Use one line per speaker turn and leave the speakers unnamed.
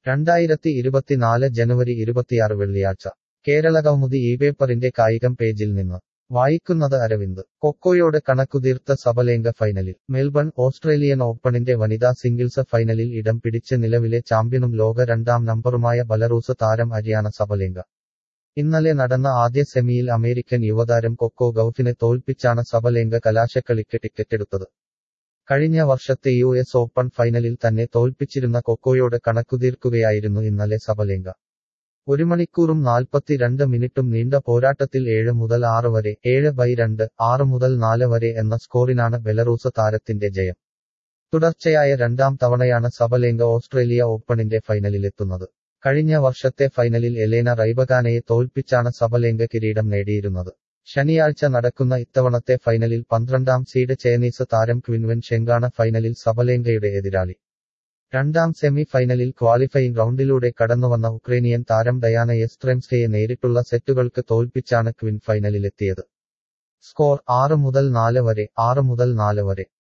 രണ്ടായിരത്തി ഇരുപത്തിനാല് ജനുവരി ഇരുപത്തിയാറ് വെള്ളിയാഴ്ച കേരളകൗമുദി ഈ പേപ്പറിന്റെ കായികം പേജിൽ നിന്ന് വായിക്കുന്നത് അരവിന്ദ് കൊക്കോയോട് കണക്കുതീർത്ത സബലേങ്ക ഫൈനലിൽ മെൽബൺ ഓസ്ട്രേലിയൻ ഓപ്പണിന്റെ വനിതാ സിംഗിൾസ് ഫൈനലിൽ ഇടം പിടിച്ച് നിലവിലെ ചാമ്പ്യനും ലോക രണ്ടാം നമ്പറുമായ ബലറൂസ് താരം അരിയാന സബലേങ്ക ഇന്നലെ നടന്ന ആദ്യ സെമിയിൽ അമേരിക്കൻ യുവതാരം കൊക്കോ ഗൌഫിനെ തോൽപ്പിച്ചാണ് സബലേങ്ക കലാശക്കളിക്ക് ടിക്കറ്റെടുത്തത് കഴിഞ്ഞ വർഷത്തെ യു എസ് ഓപ്പൺ ഫൈനലിൽ തന്നെ തോൽപ്പിച്ചിരുന്ന കൊക്കോയോട് കണക്കുതീർക്കുകയായിരുന്നു ഇന്നലെ സബലേങ്ക ഒരു മണിക്കൂറും നാൽപ്പത്തിരണ്ട് മിനിറ്റും നീണ്ട പോരാട്ടത്തിൽ ഏഴ് മുതൽ ആറ് വരെ ഏഴ് ബൈ രണ്ട് ആറ് മുതൽ നാല് വരെ എന്ന സ്കോറിനാണ് ബെലറൂസ് താരത്തിന്റെ ജയം തുടർച്ചയായ രണ്ടാം തവണയാണ് സബലേങ്ക ഓസ്ട്രേലിയ ഓപ്പണിന്റെ ഫൈനലിലെത്തുന്നത് കഴിഞ്ഞ വർഷത്തെ ഫൈനലിൽ എലേന റൈബഗാനയെ തോൽപ്പിച്ചാണ് സബലേങ്ക കിരീടം നേടിയിരുന്നത് ശനിയാഴ്ച നടക്കുന്ന ഇത്തവണത്തെ ഫൈനലിൽ പന്ത്രണ്ടാം സീഡ് ചൈനീസ് താരം ക്വിൻവെൻ ഷെങ്കാണ് ഫൈനലിൽ സബലേങ്കയുടെ എതിരാളി രണ്ടാം സെമി ഫൈനലിൽ ക്വാളിഫയിംഗ് റൗണ്ടിലൂടെ കടന്നുവന്ന ഉക്രൈനിയൻ താരം ഡയാന എസ്ട്രെംസ്കയെ നേരിട്ടുള്ള സെറ്റുകൾക്ക് തോൽപ്പിച്ചാണ് ക്വിൻ ഫൈനലിലെത്തിയത് സ്കോർ ആറ് മുതൽ നാല് വരെ ആറ് മുതൽ നാല് വരെ